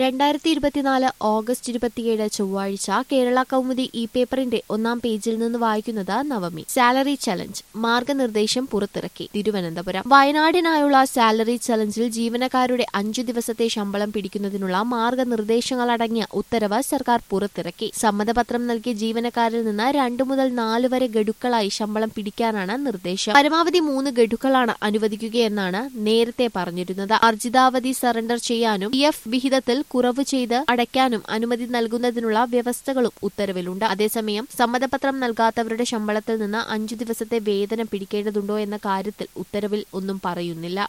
രണ്ടായിരത്തി ഇരുപത്തിനാല് ഓഗസ്റ്റ് ഇരുപത്തിയേഴ് ചൊവ്വാഴ്ച കേരള കൗമുദി ഇ പേപ്പറിന്റെ ഒന്നാം പേജിൽ നിന്ന് വായിക്കുന്നത് നവമി സാലറി ചലഞ്ച് മാർഗനിർദ്ദേശം പുറത്തിറക്കി തിരുവനന്തപുരം വയനാടിനായുള്ള സാലറി ചലഞ്ചിൽ ജീവനക്കാരുടെ അഞ്ചു ദിവസത്തെ ശമ്പളം പിടിക്കുന്നതിനുള്ള മാർഗനിർദ്ദേശങ്ങളടങ്ങിയ ഉത്തരവ് സർക്കാർ പുറത്തിറക്കി സമ്മതപത്രം നൽകിയ ജീവനക്കാരിൽ നിന്ന് രണ്ടു മുതൽ നാല് വരെ ഗഡുക്കളായി ശമ്പളം പിടിക്കാനാണ് നിർദ്ദേശം പരമാവധി മൂന്ന് ഗഡുക്കളാണ് അനുവദിക്കുകയെന്നാണ് നേരത്തെ പറഞ്ഞിരുന്നത് അർജിതാവധി സറണ്ടർ ചെയ്യാനും പി എഫ് വിഹിതത്തിൽ കുറവ് ചെയ്ത് അടയ്ക്കാനും അനുമതി നൽകുന്നതിനുള്ള വ്യവസ്ഥകളും ഉത്തരവിലുണ്ട് അതേസമയം സമ്മതപത്രം നൽകാത്തവരുടെ ശമ്പളത്തിൽ നിന്ന് അഞ്ചു ദിവസത്തെ വേതനം പിടിക്കേണ്ടതുണ്ടോ എന്ന കാര്യത്തിൽ ഉത്തരവിൽ ഒന്നും പറയുന്നില്ല